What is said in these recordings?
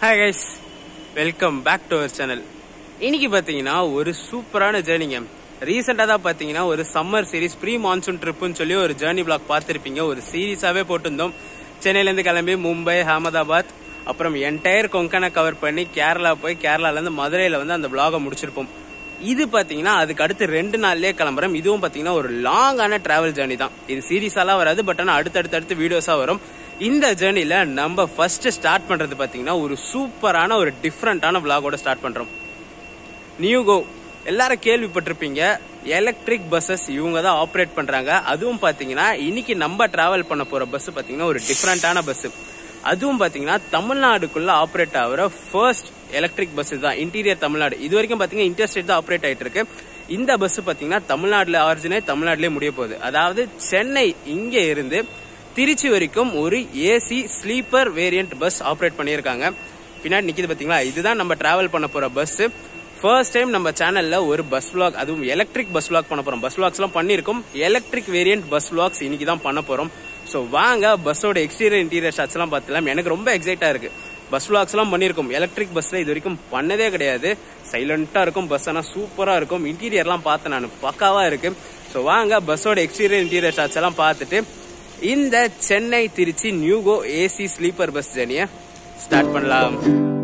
Hi guys welcome back to our channel இன்னைக்கு பார்த்தீங்கன்னா ஒரு சூப்பரான ஜேர்னிங்க ரீசெண்டாக தான் பார்த்தீங்கன்னா ஒரு சம்மர் சீரிஸ் ப்ரீ மான்சூன் ட்ரிப்புன்னு சொல்லி ஒரு ஜேர்னி பிளாக் பார்த்துருப்பீங்க ஒரு சீரீஸாகவே போட்டிருந்தோம் சென்னையிலேருந்து கிளம்பி மும்பை அகமதாபாத் அப்புறம் என்டையர் கொங்கனை கவர் பண்ணி கேரளா போய் கேரளாலேருந்து மதுரையில் வந்து அந்த பிளாகை முடிச்சிருப்போம் இது பார்த்தீங்கன்னா அதுக்கு அடுத்து ரெண்டு நாள்லயே கிளம்புறோம் இதுவும் பார்த்தீங்கன்னா ஒரு லாங்கான டிராவல் ஜேர்னி தான் இது சீரியஸாலாம் வராது பட் ஆனால் அடுத்தடுத்து அடுத்து வீடியோஸாக வரும் இந்த ஜேர்னியில் நம்ம ஃபர்ஸ்ட் ஸ்டார்ட் பண்ணுறது பார்த்தீங்கன்னா ஒரு சூப்பரான ஒரு டிஃப்ரெண்ட்டான விளாகோட ஸ்டார்ட் பண்ணுறோம் நியூகோ எல்லாரும் கேள்விப்பட்டிருப்பீங்க எலக்ட்ரிக் பஸ்ஸஸ் இவங்க தான் ஆப்ரேட் பண்றாங்க அதுவும் பாத்தீங்கன்னா இன்னைக்கு நம்ம டிராவல் பண்ண போற பஸ் பாத்தீங்கன்னா ஒரு டிஃப்ரெண்டான பஸ் அதுவும் பாத்தீங்கன்னா தமிழ்நாடுக்குள்ள ஆப்ரேட் ஆகிற ஃபர்ஸ்ட் எலக்ட்ரிக் பஸ் தான் இன்டீரியர் தமிழ்நாடு இது வரைக்கும் பாத்தீங்கன்னா இன்டர்ஸ்டேட் தான் ஆப்ரேட் ஆயிட்டு இருக்கு இந்த பஸ் பாத்தீங்கன்னா தமிழ்நாடுல ஆரிஜினே தமிழ்நாட்டிலே முடிய போகுது அதாவது சென்னை இங்க இருந்து திருச்சி வரைக்கும் ஒரு AC sleeper variant bus operate பண்ணியிருக்காங்க பின்னாடி நிக்குது பாத்தீங்களா இதுதான் நம்ம டிராவல் பண்ண போற பஸ் ஃபர்ஸ்ட் டைம் நம்ம சேனல்ல ஒரு பஸ் vlog அதுவும் எலக்ட்ரிக் பஸ் vlog பண்ண போறோம் பஸ் vlogs எல்லாம் பண்ணிருக்கோம் எலக்ட்ரிக் வேரியன்ட் பஸ் vlogs இன்னைக்கு தான் பண்ண போறோம் ஸோ வாங்க பஸ்ஸோட எக்ஸ்டீரியர் இன்டீரியர் ஷாட்ஸ் எல்லாம் பார்த்துலாம் எனக்கு ரொம்ப எக்ஸைட்டா இருக்கு பஸ் vlogs எல்லாம் பண்ணிருக்கோம் எலக்ட்ரிக் பஸ்ல இது வரைக்கும் பண்ணதே கிடையாது சைலண்டா இருக்கும் பஸ் ஆனா சூப்பரா இருக்கும் இன்டீரியர்லாம் பார்த்தேன் நான் பக்காவா இருக்கு ஸோ வாங்க பஸ்ஸோட எக்ஸ்டீரியர் இன்டீரியர் ஷாட்ஸ் எல்லாம் பார்த்துட்டு இந்த Chennai Trichy NueGo AC sleeper bus ஜேர்னியை ஸ்டார்ட் பண்ணலாம்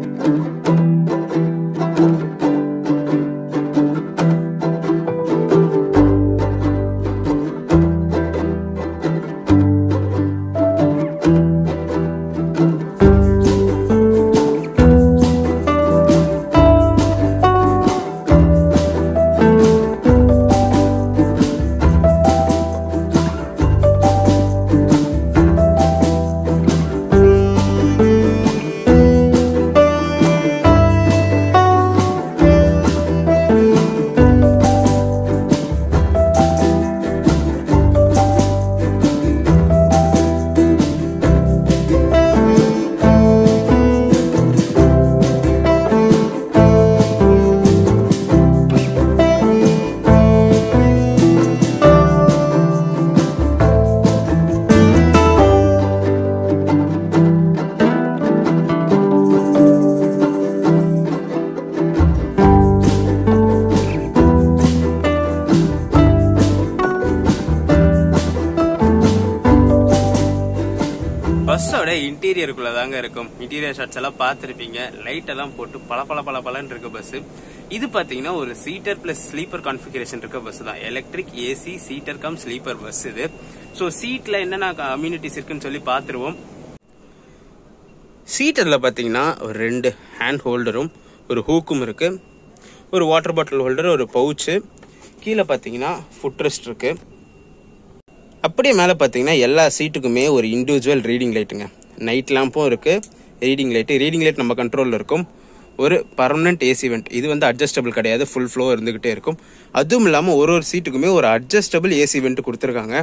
பஸ்ஸோட இன்டீரியருக்குள்ள தாங்க இருக்கும் இன்டீரியர் ஷாட்ஸ் எல்லாம் பார்த்துருப்பீங்க லைட் எல்லாம் போட்டு பல பல பல பலன்னு இருக்க பஸ் இது பாத்தீங்கன்னா ஒரு சீட்டர் பிளஸ் ஸ்லீப்பர் கான்ஃபிகரேஷன் இருக்க பஸ் தான் electric AC seater cum sleeper bus இது ஸோ சீட்ல என்னென்ன அம்யூனிட்டிஸ் இருக்குன்னு சொல்லி பார்த்துருவோம் சீட்டர்ல பாத்தீங்கன்னா ஒரு ரெண்டு ஹேண்ட் ஹோல்டரும் ஒரு ஹூக்கும் இருக்கு ஒரு வாட்டர் பாட்டில் ஹோல்டர் ஒரு பவுச்சு கீழே பாத்தீங்கன்னா ஃபுட் ரெஸ்ட் இருக்கு அப்படியே மேலே பார்த்தீங்கன்னா எல்லா சீட்டுக்குமே ஒரு இண்டிவிஜுவல் ரீடிங் லைட்டுங்க நைட் லேம்பும் இருக்கு ரீடிங் லைட்டு ரீடிங் லைட் நம்ம கண்ட்ரோலில் இருக்கும் ஒரு பர்மனன்ட் ஏசி வெண்ட் இது வந்து அட்ஜஸ்டபிள் கிடையாது ஃபுல் ஃப்ளோ இருந்துகிட்டே இருக்கும் அதுவும் இல்லாமல் ஒரு ஒரு சீட்டுக்குமே ஒரு அட்ஜஸ்டபிள் ஏசி வெண்ட் கொடுத்துருக்காங்க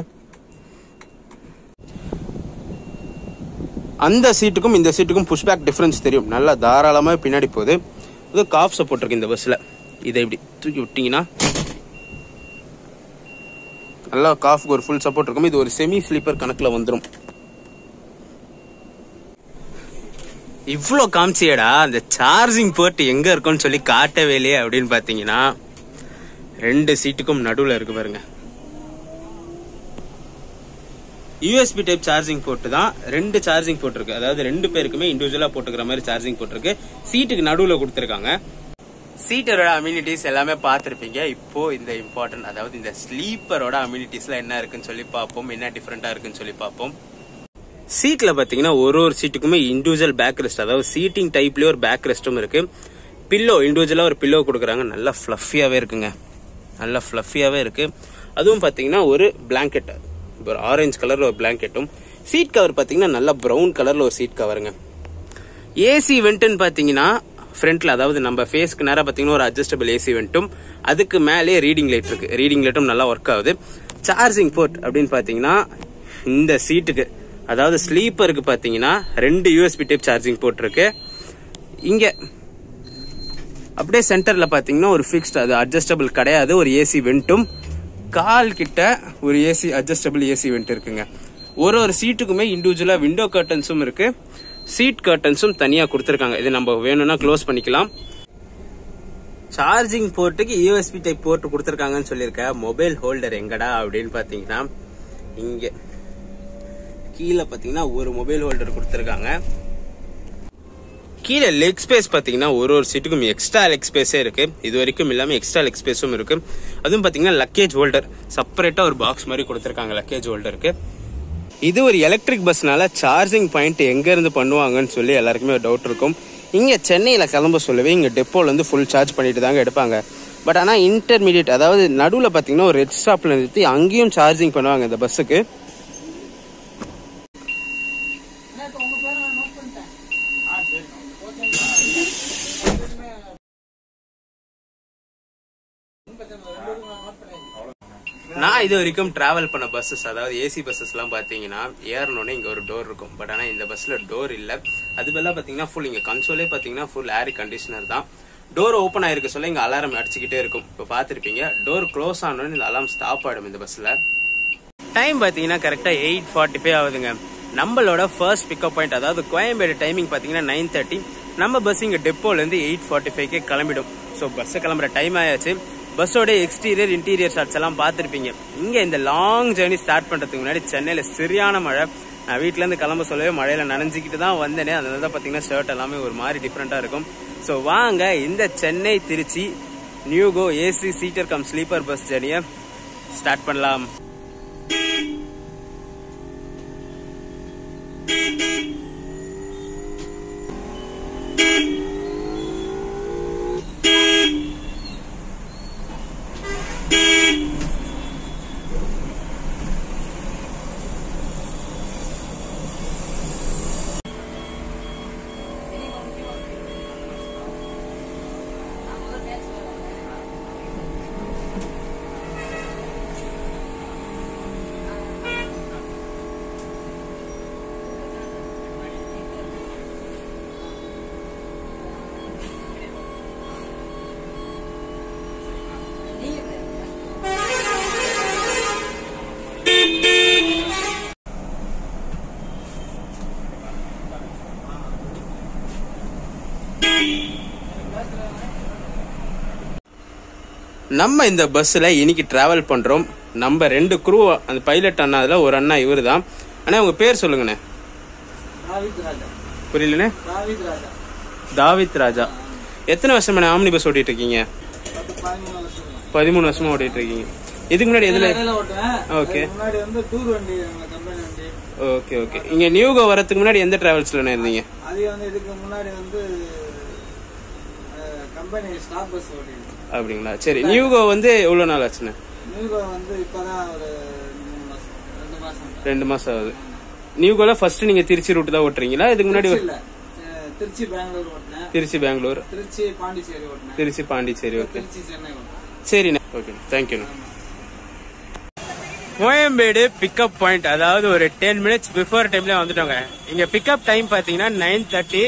அந்த சீட்டுக்கும் இந்த சீட்டுக்கும் புஷ்பேக் டிஃப்ரென்ஸ் தெரியும் நல்லா தாராளமாக பின்னாடி போகுது இது காஃப் சப்போர்ட் இருக்கு இந்த பஸ்ஸில் இதை இப்படி தூக்கி விட்டிங்கன்னா நல்லா காஃப்க்கு ஒரு ஃபுல் சப்போர்ட் இருக்கும் இது ஒரு செமி ஸ்லீப்பர் கணக்கில் வந்துடும் இவ்வளோ காமிச்சியடா அந்த சார்ஜிங் போர்ட் எங்க இருக்கும்னு சொல்லி காட்டவே இல்லையே அப்படின்னு பார்த்தீங்கன்னா ரெண்டு சீட்டுக்கும் நடுவில் இருக்கு பாருங்க யூஎஸ்பி டைப் சார்ஜிங் போர்ட் தான் ரெண்டு சார்ஜிங் போர்ட் இருக்கு அதாவது ரெண்டு பேருக்குமே இண்டிவிஜுவலா போட்டுக்கிற மாதிரி சார்ஜிங் போர்ட் இருக்கு சீட்டுக்கு நடுவில் கொடுத்துருக்காங்க சீட்டரோட அம்யூனிட்டிஸ் எல்லாமே பார்த்துருப்பீங்க இப்போ இந்த இம்பார்ட்டன்ட் அதாவது இந்த ஸ்லீப்பரோட அம்யூனிட்டிஸ்ல என்ன இருக்குன்னு சொல்லி பார்ப்போம் என்ன டிஃப்ரெண்டா இருக்குன்னு சொல்லி பார்ப்போம் சீட்ல பாத்தீங்கன்னா ஒரு ஒரு சீட்டுக்குமே இண்டிவிஜுவல் பேக் ரெஸ்ட் அதாவது சீட்டிங் டைப்லயே ஒரு பேக் ரெஸ்டும் இருக்கு பில்லோ இண்டிவிஜுவலா ஒரு பில்லோ கொடுக்குறாங்க நல்லா ஃப்ளஃபியாவே இருக்குங்க நல்லா ஃப்ளஃபியாவே இருக்கு அதுவும் பாத்தீங்கன்னா ஒரு பிளாங்கெட் ஒரு ஆரஞ்சு கலர்ல ஒரு பிளாங்கெட்டும் சீட் கவர் பாத்தீங்கன்னா நல்லா ப்ரௌன் கலர்ல ஒரு சீட் கவருங்க ஏசி வெண்ட்டுன்னு பாத்தீங்கன்னா ஃப்ரண்ட்ல அதாவது நம்ம ஃபேஸ்க்கு நேரா பாத்தீங்கன்னா ஒரு அட்ஜஸ்டபிள் ஏசி வெண்ட்டும் அதுக்கு மேலே ரீடிங் லைட் இருக்கு ரீடிங் லைட்டும் நல்லா ஒர்க் ஆகுது சார்ஜிங் போர்ட் அப்படின்னு பாத்தீங்கன்னா இந்த சீட்டுக்கு அதாவது ஸ்லீப்பருக்கு பாத்தீங்கன்னா ரெண்டு யூஎஸ்பி டைப் சார்ஜிங் போர்ட் இருக்கு இங்க அப்படியே சென்டர்ல பாத்தீங்கன்னா ஒரு ஃபிக்ஸ்ட் அது அட்ஜஸ்டபிள் கிடையாது ஒரு ஏசி வெண்ட்டும் கால் கிட்ட ஒரு ஏசி அட்ஜஸ்டபிள் ஏசி வெண்ட் இருக்குங்க ஒரு ஒரு சீட்டுக்குமே இண்டிவிஜுவலா விண்டோ கர்டன்ஸும் இருக்கு சீட் கர்டன்ஸும் தனியா கொடுத்துருக்காங்க இது நம்ம வேணும்னா க்ளோஸ் பண்ணிக்கலாம் சார்ஜிங் போர்ட்டுக்கு யூஎஸ்பி டைப் போர்ட் கொடுத்துருக்காங்கன்னு சொல்லியிருக்கேன் மொபைல் ஹோல்டர் எங்கடா அப்படின்னு பார்த்தீங்கன்னா இங்க கீழே பார்த்தீங்கன்னா ஒரு மொபைல் ஹோல்டர் கொடுத்துருக்காங்க கீழே லெக் ஸ்பேஸ் பார்த்தீங்கன்னா ஒரு ஒரு சீட்டுக்கும் எக்ஸ்ட்ரா லெக் ஸ்பேஸே இருக்கு இது வரைக்கும் இல்லாமல் எக்ஸ்ட்ரா லெக் ஸ்பேஸும் இருக்கு அதுவும் பார்த்தீங்கன்னா லக்கேஜ் ஹோல்டர் செப்பரேட்டாக ஒரு பாக்ஸ் மாதிரி கொடுத்துருக்காங்க லக்கேஜ் ஹோல்டருக்கு இது ஒரு எலக்ட்ரிக் பஸ்னால சார்ஜிங் பாயிண்ட் எங்க இருந்து பண்ணுவாங்கன்னு சொல்லி எல்லாருக்குமே ஒரு டவுட் இருக்கும் இங்க சென்னையில கிளம்ப சொல்லவே இங்க டெப்போல இருந்து ஃபுல் சார்ஜ் பண்ணிட்டு தாங்க எடுப்பாங்க பட் ஆனா இன்டர்மீடியட் அதாவது நடுவில் பாத்தீங்கன்னா ஒரு ரெட் ஸ்டாப்ல நிறுத்தி அங்கேயும் சார்ஜிங் பண்ணுவாங்க இந்த பஸ்ஸுக்கு நான் இது வரைக்கும் டிராவல் பண்ண பஸ்ஸஸ் அதாவது ஏசி பஸ்ஸஸ்லாம் பார்த்தீங்கன்னா ஏறணுன்னே இங்கே ஒரு டோர் இருக்கும் பட் ஆனால் இந்த பஸ்ஸில் டோர் இல்லை அது பதிலாக பார்த்தீங்கன்னா ஃபுல் இங்கே கன்சோலே பார்த்தீங்கன்னா ஃபுல் ஏர் கண்டிஷனர் தான் டோர் ஓப்பன் ஆயிருக்க சொல்ல இங்கே அலாரம் அடிச்சுக்கிட்டே இருக்கும் இப்போ பார்த்துருப்பீங்க டோர் க்ளோஸ் ஆனோன்னு இந்த அலாரம் ஸ்டாப் ஆகிடும் இந்த பஸ்ஸில் டைம் பார்த்தீங்கன்னா கரெக்டாக எயிட் ஃபார்ட்டி ஃபைவ் ஆகுதுங்க நம்மளோட ஃபர்ஸ்ட் பிக்கப் பாயிண்ட் அதாவது கோயம்பேடு டைமிங் பார்த்தீங்கன்னா நைன் தேர்ட்டி நம்ம பஸ் இங்கே டெப்போலேருந்து எயிட் ஃபார்ட்டி ஃபைவ்க்கே கிளம்பிடும் ஸோ பஸ்ஸு கிளம்புற டைம் ஆயாச்சு பஸ்ஸோட எக்ஸ்டீரியர் இன்டீரியர் ஷாட்ஸ் எல்லாம் பார்த்துருப்பீங்க இங்கே இந்த லாங் ஜேர்னி ஸ்டார்ட் பண்ணுறதுக்கு முன்னாடி சென்னையில் சரியான மழை நான் வீட்டிலேருந்து கிளம்ப சொல்லவே மழையில் நனைஞ்சிக்கிட்டு தான் வந்தேனே அதனால தான் பார்த்தீங்கன்னா ஷர்ட் எல்லாமே ஒரு மாதிரி டிஃப்ரெண்ட்டாக இருக்கும் ஸோ வாங்க இந்த Chennai Trichy NueGo AC seater cum sleeper bus ஜேர்னியை ஸ்டார்ட் பண்ணலாம் நம்ம இந்த பஸ்ஸில் இன்னைக்கு டிராவல் பண்ணுறோம் நம்ம ரெண்டு குரூ அந்த பைலட் அண்ணா அதில் ஒரு அண்ணா இவர் தான் அண்ணா உங்கள் பேர் சொல்லுங்கண்ணே தாவித் ராஜா புரியலண்ணே தாவித் ராஜா தாவித் ராஜா எத்தனை வருஷம் ஆம்னி பஸ் ஓட்டிட்டு இருக்கீங்க பத்து பதிமூணு வருஷம் பதிமூணு வருஷமா ஓட்டிட்டு இருக்கீங்க இதுக்கு முன்னாடி எதுல இடையில ஓட்டுவேன் Okay. அதுக்கு முன்னாடி வந்து டூர் வண்டி நம்ம கம்பெனி வண்டி ஓகே ஓகே இங்க நியூகோ வரதுக்கு முன்னாடி எந்த டிராவல்ஸ்ல இருந்தீங்க அது வந்து இதுக்கு முன்னாடி வந்து கம்பெனி ஸ்டாப் பஸ் ஓட்டிட்டு அப்படிங்களா சரி நியூகோ வந்து எவ்வளவு நாள் ஆச்சுண்ணே நியூகோ வந்து இப்பதான் ஒரு மூணு மாசம் ரெண்டு மாசம் ரெண்டு மாசம் ஆகுது நியூகோல ஃபர்ஸ்ட் நீங்க திருச்சி ரூட் தான் ஓட்டுறீங்களா இதுக்கு முன்னாடி திருச்சி இல்ல அஹ், திருச்சி பெங்களூர் ஓட்டினேன் திருச்சி பெங்களூர் திருச்சி பாண்டிச்சேரி ஓட்டினேன் திருச்சி பாண்டிச்சேரி ஓகே திருச்சி சென்னை ஓட்டினேன் சரிண்ணே ஓகே தேங்க்யூண்ணே கோயம்பேடு பிக்கப் பாயிண்ட் அதாவது ஒரு டென் மினிட்ஸ் பிஃபோர் டைம்ல வந்துட்டோங்க இங்க பிக்கப் டைம் பாத்தீங்கன்னா நைன் தேர்ட்டி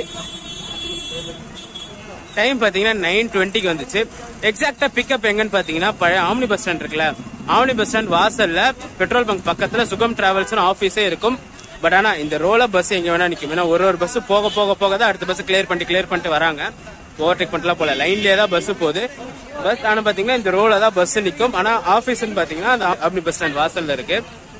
டைம் பாத்தீங்கன்னா நைன் டுவெண்ட்டிக்கு வந்துச்சு எக்ஸாக்டா பிக்கப் எங்கன்னு பாத்தீங்கன்னா பழைய ஆம்னி பஸ் ஸ்டாண்ட் இருக்குல்ல ஆம்னி பஸ் ஸ்டாண்ட் வாசல்ல பெட்ரோல் பங்க் பக்கத்துல சுகம் டிராவல்ஸ் ஆஃபீஸே இருக்கும் பட் ஆனா இந்த ரோல பஸ் எங்க வேணா நிக்கும் ஏன்னா ஒரு ஒரு பஸ் போக போக போக தான் அடுத்த பஸ் கிளியர் பண்ணிட்டு கிளியர் பண்ணிட்டு வராங்க ஓவர்டேக் பண்ணிட்டுலாம் போல லைன்லயே தான் பஸ் போகுது பஸ் ஆனா பாத்தீங்கன்னா இந்த ரோல தான் பஸ் நிக்கும் ஆனா ஆபீஸ்னு பாத்தீங்கன்னா அந்த ஆம்னி பஸ் ஸ்டாண்ட் வாசல்ல இருக்கு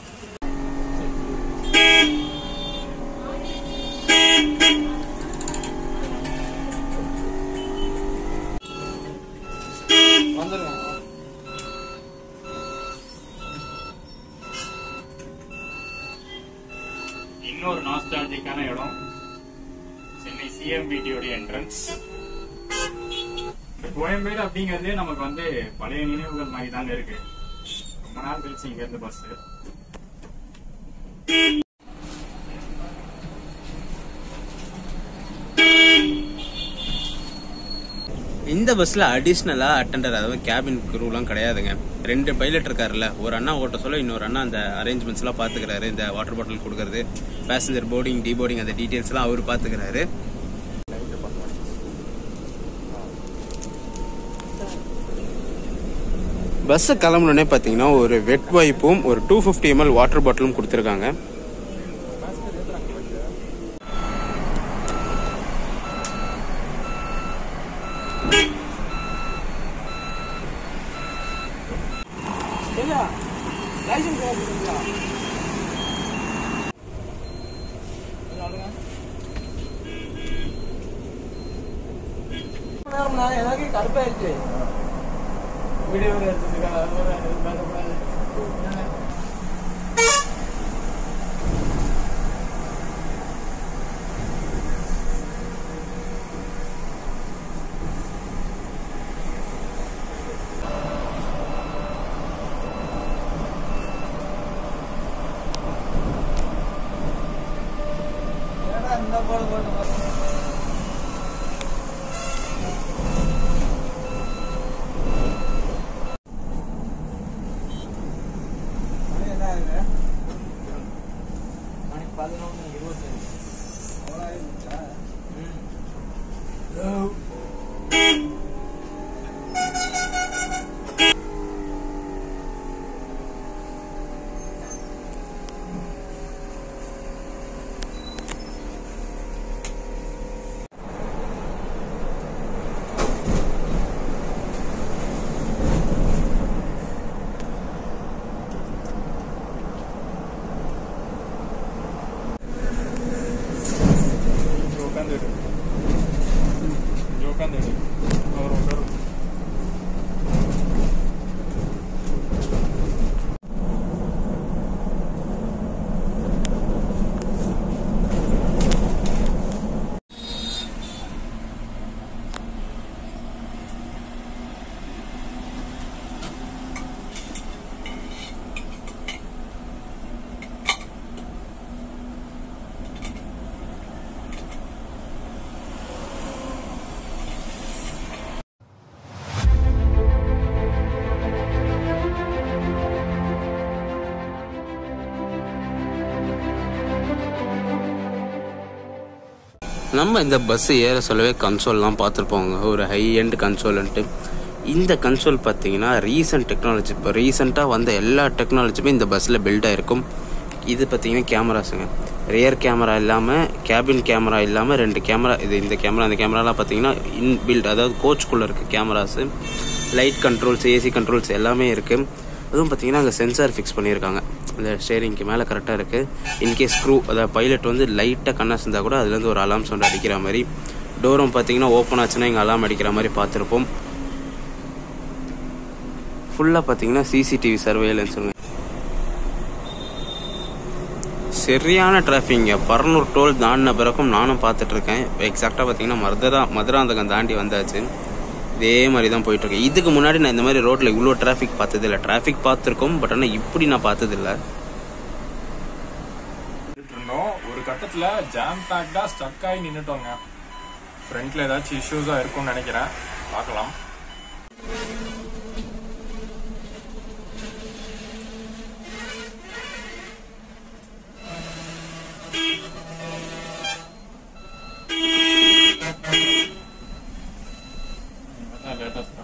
வந்துருங்க இன்னொரு நாஸ்டாலஜிக்கான இடம் சென்னை சிஎம்பிடியோட என்ட்ரன்ஸ் கோயம்பேடு அப்படிங்கிறது நமக்கு வந்து பழைய நினைவுகள் மாதிரி தாங்க இருக்கு ரொம்ப நாள் கழிச்சு இங்க இருந்து பஸ் இந்த பஸ்ல அடிஷ்னலா அட்டெண்டர் அதாவது கேபின் குரூலாம் கிடையாதுங்க ரெண்டு பைலட் இருக்காருல்ல ஒரு அண்ணா ஓட்ட சொல்ல இன்னொரு அண்ணா அந்த அரேஞ்ச்மெண்ட்ஸ் எல்லாம் பாத்துக்கிறாரு இந்த வாட்டர் பாட்டில் கொடுக்கறது பேசஞ்சர் போர்டிங் டிபோர்டிங் அந்த டீடைல்ஸ் எல்லாம் அவர் பாத்துக்கிறாரு பஸ் கிளம்பணுன்னே பார்த்தீங்கன்னா ஒரு வெட் வைப்பும் ஒரு டூ ஃபிஃப்டி எம்எல் வாட்டர் பாட்டிலும் கொடுத்துருக்காங்க எனக்கு கடுப்பாயிருச்சு வீடியோ எடுத்துருக்காங்க ஏன்னா இந்த போல போட்டு மணி என்ன ஆகுது மணி பதினொன்று இருபத்தஞ்சு அவ்வளோ ஆயிடுச்சா இங்க உட்காந்து எடு இங்க உட்காந்து எடு அவர் உட்காரு நம்ம இந்த பஸ் ஏற சொல்லவே கன்சோல்லாம் பார்த்துருப்போங்க ஒரு ஹை எண்ட் கன்சோல்ன்ட்டு இந்த கன்சோல் பார்த்தீங்கன்னா ரீசன்ட் டெக்னாலஜி இப்போ ரீசெண்டாக வந்த எல்லா டெக்னாலஜியுமே இந்த பஸ்ஸில் பில்ட் ஆயிருக்கும் இது பார்த்தீங்கன்னா கேமராஸுங்க ரியர் கேமரா இல்லாமல் கேபின் கேமரா இல்லாமல் ரெண்டு கேமரா இது இந்த கேமரா அந்த கேமராலாம் பார்த்தீங்கன்னா இன் பில்ட் அதாவது கோச்சுக்குள்ளே இருக்க cameras light controls AC controls எல்லாமே இருக்குது அதுவும் பார்த்தீங்கன்னா அங்கே சென்சார் ஃபிக்ஸ் பண்ணியிருக்காங்க அந்த ஸ்டேரிங்க்கு மேலே கரெக்டாக இருக்குது இன்கேஸ் ஸ்க்ரூ அதாவது பைலட் வந்து லைட்டாக கண்ணா இருந்தால் கூட அதுலேருந்து ஒரு அலாம் சவுண்ட் அடிக்கிற மாதிரி டோரும் பார்த்தீங்கன்னா ஓப்பன் ஆச்சுன்னா இங்கே அலாம் அடிக்கிற மாதிரி பார்த்துருப்போம் ஃபுல்லாக பார்த்தீங்கன்னா சிசிடிவி சர்வேலன்ஸுங்க சரியான டிராஃபிங்க பரனூர் டோல் தாண்டின பிறகும் நானும் பார்த்துட்டு இருக்கேன் எக்ஸாக்டாக பார்த்தீங்கன்னா மதுரா மதுராந்தகம் தாண்டி வந்தாச்சு இதே மாதிரி தான் போயிட்டு இருக்கேன் இதுக்கு முன்னாடி நான் இந்த மாதிரி ரோட்ல இவ்வளோ டிராஃபிக் பார்த்தது இல்லை டிராஃபிக் பார்த்துருக்கோம் பட் ஆனால் இப்படி நான் பார்த்தது இல்லை நின்னுட்டு இருந்தோம் ஒரு கட்டத்துல ஜாம் பேக்டா ஸ்டக் ஆகி நின்னுட்டோங்க ஃப்ரண்ட்ல ஏதாச்சும் இஷ்யூஸா இருக்கும்னு நினைக்கிறேன் பார்க்கலாம் லேட்டஸ்ட்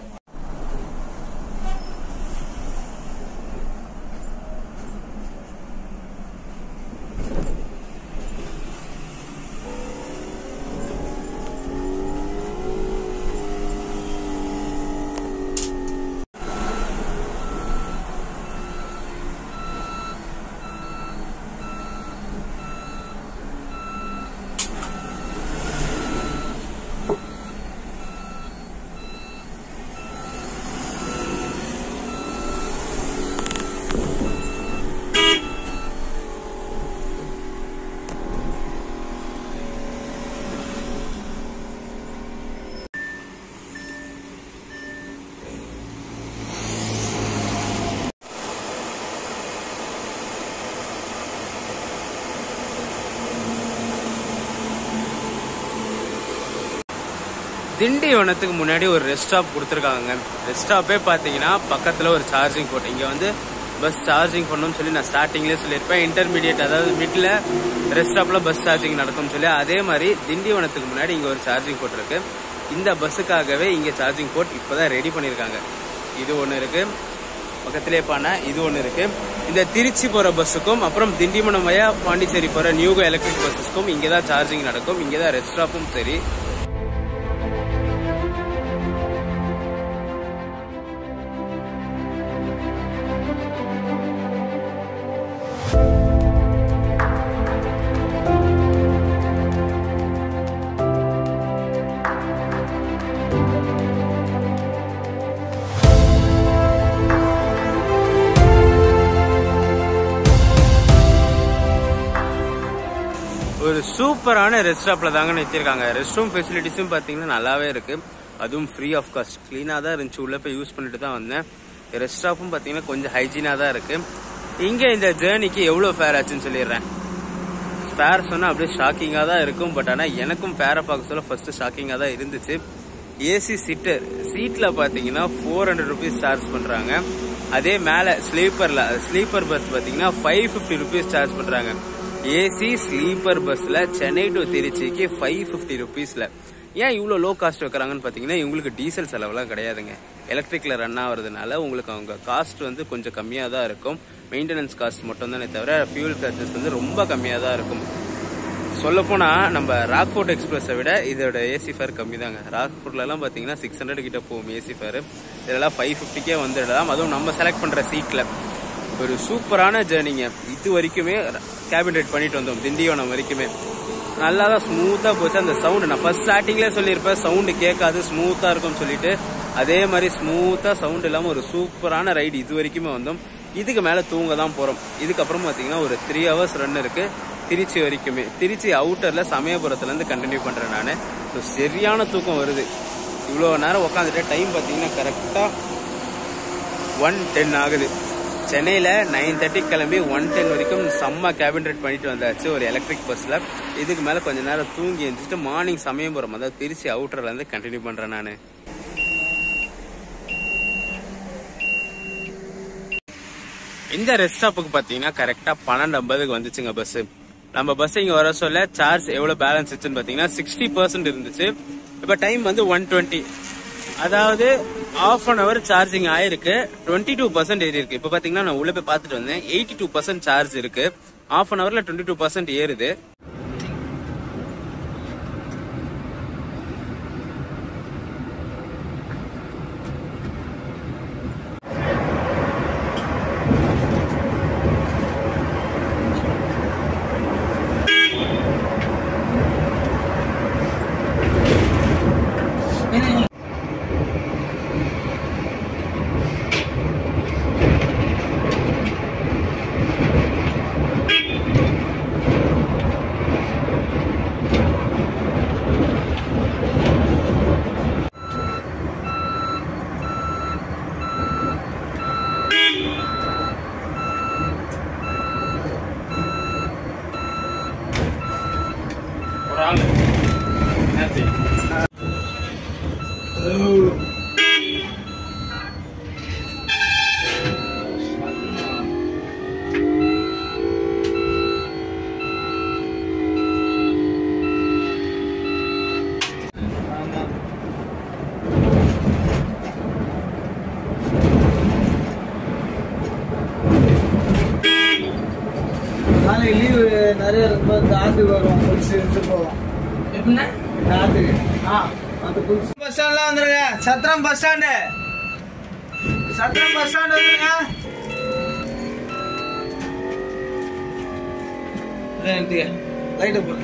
திண்டிவனத்துக்கு முன்னாடி ஒரு ரெஸ்ட் ஸ்டாப் கொடுத்துருக்காங்க ரெஸ்ட் ஸ்டாப்பே பார்த்தீங்கன்னா பக்கத்தில் ஒரு சார்ஜிங் போர்ட் இங்கே வந்து பஸ் சார்ஜிங் பண்ணணும்னு சொல்லி நான் ஸ்டார்டிங்லேயே சொல்லியிருப்பேன் இன்டர்மீடியட் அதாவது மிடில் ரெஸ்ட் ஸ்டாப்பில் பஸ் சார்ஜிங் நடக்கும்னு சொல்லி அதே மாதிரி திண்டிவனத்துக்கு முன்னாடி இங்கே ஒரு சார்ஜிங் போர்ட் இருக்கு இந்த பஸ்ஸுக்காகவே இங்கே சார்ஜிங் போர்ட் இப்போ தான் ரெடி பண்ணியிருக்காங்க இது ஒன்று இருக்கு பக்கத்திலே பானா இது ஒன்று இருக்கு இந்த திருச்சி போகிற பஸ்ஸுக்கும் அப்புறம் திண்டிவனம் வயா பாண்டிச்சேரி போகிற நியூகோ எலக்ட்ரிக் பஸ்ஸஸ்க்கும் இங்கே தான் சார்ஜிங் நடக்கும் இங்கே தான் ரெஸ்ட் ஸ்டாப்பும் சரி ஒரு சூப்பரான ரெஸ்ட் ஸ்டாப்ல தாங்க நிறுத்திருக்காங்க ரெஸ்ட் ரூம் ஃபெசிலிட்டிஸும் பார்த்தீங்கன்னா நல்லாவே இருக்கு அதுவும் ஃப்ரீ ஆஃப் காஸ்ட் க்ளீனாக தான் இருந்துச்சு உள்ளே போய் யூஸ் பண்ணிட்டு தான் வந்தேன் ரெஸ்ட் ஸ்டாப்பும் பார்த்தீங்கன்னா கொஞ்சம் ஹைஜீனாக தான் இருக்கு இங்கே இந்த ஜேர்னிக்கு எவ்வளோ ஃபேர் ஆச்சுன்னு சொல்லிடுறேன் ஃபேர் சொன்னால் அப்படியே ஷாக்கிங்காக தான் இருக்கும் பட் ஆனால் எனக்கும் ஃபேரை பார்க்க சொல்ல ஃபர்ஸ்ட் ஷாக்கிங்காக தான் இருந்துச்சு ஏசி சீட்டர் சீட்டில் பார்த்தீங்கன்னா ஃபோர் ஹண்ட்ரட் ருபீஸ் சார்ஜ் பண்ணுறாங்க அதே மேலே ஸ்லீப்பரில் ஸ்லீப்பர் பஸ் பார்த்தீங்கன்னா ஃபைவ் ஃபிஃப்டி ருபீஸ் சார்ஜ் பண்ணுறாங்க ஏசி ஸ்லீப்பர் பஸ்ஸில் சென்னை டு திருச்சிக்கு ஃபைவ் ஃபிஃப்டி ருபீஸில் ஏன் இவ்வளோ லோ காஸ்ட் வைக்கிறாங்கன்னு பார்த்தீங்கன்னா இவங்களுக்கு டீசல் செலவெல்லாம் கிடையாதுங்க எலக்ட்ரிக்கில் ரன் ஆகிறதுனால உங்களுக்கு அவங்க காஸ்ட் வந்து கொஞ்சம் கம்மியாக தான் இருக்கும் மெயின்டெனன்ஸ் காஸ்ட் மட்டும் தானே தவிர ஃபியூல் சார்ஜஸ் வந்து ரொம்ப கம்மியாக தான் இருக்கும் சொல்லப்போனால் நம்ம ராக்ஃபோர்ட் எக்ஸ்பிரஸை விட இதோட ஏசி ஃபேர் கம்மி தாங்க ராக்ஃபோர்ட்லலாம் பார்த்தீங்கன்னா சிக்ஸ் ஹண்ட்ரட் கிட்ட போகும் ஏசி ஃபேர் இதெல்லாம் ஃபைவ் ஃபிஃப்டிக்கே வந்துடலாம் அதுவும் நம்ம செலக்ட் பண்ணுற சீட்டில் ஒரு சூப்பரான ஜேர்னிங்க இது வரைக்குமே கேபின் ரைட் பண்ணிட்டு வந்தோம் திண்டிவனம் வரைக்குமே நல்லா தான் ஸ்மூத்தாக போச்சு அந்த சவுண்டு நான் ஃபர்ஸ்ட் ஸ்டார்டிங்லேயே சொல்லியிருப்பேன் சவுண்டு கேட்காது ஸ்மூத்தாக இருக்கும்னு சொல்லிட்டு அதே மாதிரி ஸ்மூத்தாக சவுண்ட் இல்லாமல் ஒரு சூப்பரான ரைடு இது வரைக்குமே வந்தோம் இதுக்கு மேலே தூங்க தான் போகிறோம் இதுக்கப்புறம் பார்த்தீங்கன்னா ஒரு த்ரீ ஹவர்ஸ் ரன் இருக்கு திருச்சி வரைக்குமே திருச்சி அவுட்டரில் சமயபுரத்துலேருந்து கண்டினியூ பண்ணுறேன் நான் ஸோ சரியான தூக்கம் வருது இவ்வளோ நேரம் உட்காந்துட்டு டைம் பார்த்தீங்கன்னா கரெக்டாக ஒன் டென் ஆகுது சென்னையில் நைன் தேர்ட்டி கிளம்பி ஒன் டென் வரைக்கும் செம்ம கேபின் ரைட் பண்ணிட்டு வந்தாச்சு ஒரு எலக்ட்ரிக் பஸ்ஸில் இதுக்கு மேலே கொஞ்ச நேரம் தூங்கி எழுந்திரிச்சிட்டு மார்னிங் சமயபுரம் அதாவது திருச்சி அவுட்டர்லேருந்து கண்டினியூ பண்ணுறேன் நான் இந்த ரெஸ்ட் ஸ்டாப்புக்கு பார்த்தீங்கன்னா கரெக்டாக பன்னெண்டு ஐம்பதுக்கு வந்துச்சுங்க பஸ் நம்ம பஸ் இங்கே வர சொல்ல சார்ஜ் எவ்வளோ பேலன்ஸ் வச்சுன்னு பார்த்தீங்கன்னா சிக்ஸ்டி பர்சன்ட் இருந்துச்சு இப்போ டைம் வந்து ஒன் டுவெண்ட்டி அதாவது ஆஃப் அன் ஹவர் சார்ஜிங் ஆயிருக்கு டுவெண்ட்டி டூ பர்சன்ட் ஏறி இருக்கு இப்போ பார்த்தீங்கன்னா நான் உள்ள போய் பார்த்துட்டு வந்தேன் எயிட்டி டூ பர்சன்ட் சார்ஜ் இருக்கு ஆஃப் அன் ஹவர்ல டுவெண்ட்டி டூ பர்சன்ட் ஏறுது ஒரு ஆள் நேத்து நாளைக்கு லீவு நிறைய இருக்கும்போது இந்த ஆத்துக்கு வருவோம் குளிச்சு எடுத்து போவோம் எப்படின்னா இந்த ஆத்துக்கு ஆ அந்த குளிச்சு பஸ் ஸ்டாண்ட்லாம் வந்துருங்க Chathiram bus stand Chathiram bus stand வந்துருங்க லைட்டை போடு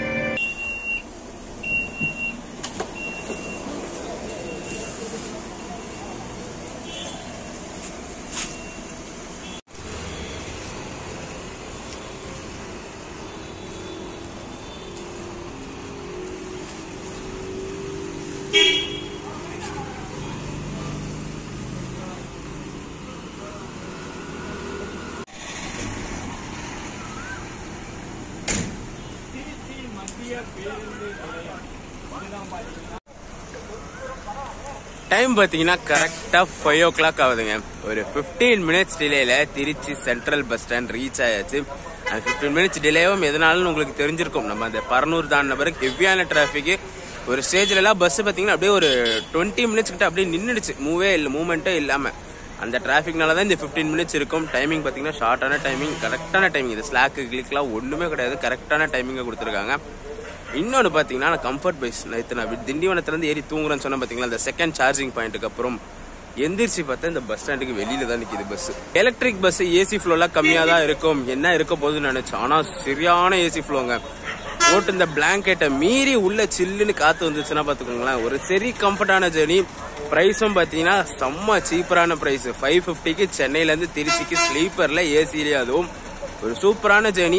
டைம் பார்த்தீங்கன்னா கரெக்டாக ஃபைவ் ஓ கிளாக் ஆகுதுங்க ஒரு ஃபிஃப்டீன் மினிட்ஸ் டிலேல Trichy central bus stand reach ஆயாச்சு அந்த ஃபிஃப்டீன் மினிட்ஸ் டிலேவும் எதனாலும் உங்களுக்கு தெரிஞ்சிருக்கும் நம்ம அந்த பரனூர் தாண்டின பிறகு ஹெவியான டிராஃபிக்கு ஒரு ஸ்டேஜ்ல எல்லாம் பஸ் பார்த்தீங்கன்னா அப்படியே ஒரு டுவெண்ட்டி மினிட்ஸ் கிட்ட அப்படியே நின்றுடுச்சு மூவே இல்லை மூமெண்ட்டே இல்லாமல் அந்த டிராஃபிக்னால தான் இந்த ஃபிஃப்டீன் மினிட்ஸ் இருக்கும் டைமிங் பார்த்தீங்கன்னா ஷார்ட்டான டைமிங் கரெக்டான டைமிங் இது ஸ்லாக்கு கிளிக்லாம் ஒன்றுமே கிடையாது கரெக்டான டைமிங்கை கொடுத்துருக்காங்க இன்னொன்று பார்த்தீங்கன்னா நான் கம்ஃபர்ட் பைஸ் நேற்று நான் வி- திண்டிவனத்துலேருந்து ஏறி தூங்குறேன்னு சொன்னேன் பார்த்தீங்களா அந்த செகண்ட் சார்ஜிங் பாயிண்ட்டுக்கு அப்புறம் எந்திரிச்சு பார்த்தா இந்த பஸ் ஸ்டாண்டுக்கு வெளியில தான் நிற்கிது பஸ் எலக்ட்ரிக் பஸ் ஏசி ஃப்ளோலாம் கம்மியாக தான் இருக்கும் என்ன இருக்க போகுதுன்னு நினைச்சோம் ஆனால் சரியான ஏசி ஃப்ளோங்க போட்டு இந்த பிளாங்கெட்டை மீறி உள்ள சில்லுன்னு காற்று வந்துச்சுன்னா பார்த்துக்கோங்களேன் ஒரு சரி கம்ஃபர்டான ஜேர்னி ப்ரைஸும் பார்த்தீங்கன்னா செம்ம சீப்பரான ப்ரைஸ் ஃபைவ் ஃபிஃப்டிக்கு சென்னையிலேருந்து திருச்சிக்கு ஸ்லீப்பரில் ஏசிலே அதுவும் ஒரு சூப்பரான ஜேர்னி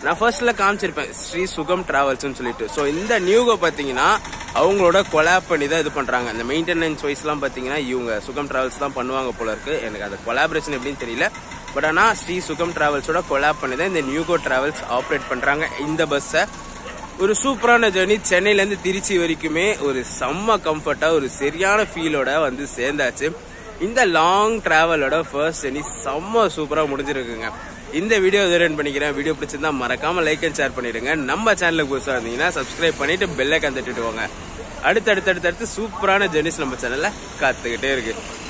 நான் ஃபர்ஸ்ட்ல காமிச்சிருப்பேன் ஸ்ரீ சுகம் டிராவல்ஸ்னு சொல்லிட்டு ஸோ இந்த நியூகோ பார்த்தீங்கன்னா அவங்களோட கொலாப் பண்ணி தான் இது பண்றாங்க அந்த மெயின்டெனன்ஸ் வைஸ்லாம் பார்த்தீங்கன்னா இவங்க சுகம் டிராவல்ஸ் தான் பண்ணுவாங்க போல இருக்கு எனக்கு அந்த கொலாபரேஷன் எப்படின்னு தெரியல பட் ஆனால் ஸ்ரீ சுகம் டிராவல்ஸோட கொலாப் பண்ணி தான் இந்த நியூகோ டிராவல்ஸ் ஆப்ரேட் பண்றாங்க இந்த பஸ்ஸை ஒரு சூப்பரான ஜேர்னி சென்னையிலேருந்து திருச்சி வரைக்குமே ஒரு செம்ம கம்ஃபர்ட்டாக ஒரு சரியான ஃபீலோட வந்து சேர்ந்தாச்சு இந்த லாங் டிராவலோட ஃபர்ஸ்ட் ஜேர்னி செம்ம சூப்பராக முடிஞ்சிருக்குங்க இந்த வீடியோ இதோட பண்ணிக்கிறேன் வீடியோ பிடிச்சிருந்தா மறக்காம லைக் அண்ட் ஷேர் பண்ணிடுங்க நம்ம சேனலுக்கு புதுசாக இருந்தீங்கன்னா சப்ஸ்கிரைப் பண்ணிட்டு பெல்லை கந்துட்டு வாங்க அடுத்து அடுத்து அடுத்து அடுத்து சூப்பரான ஜெர்னிஸ் நம்ம சேனல்ல காத்துக்கிட்டே இருக்கு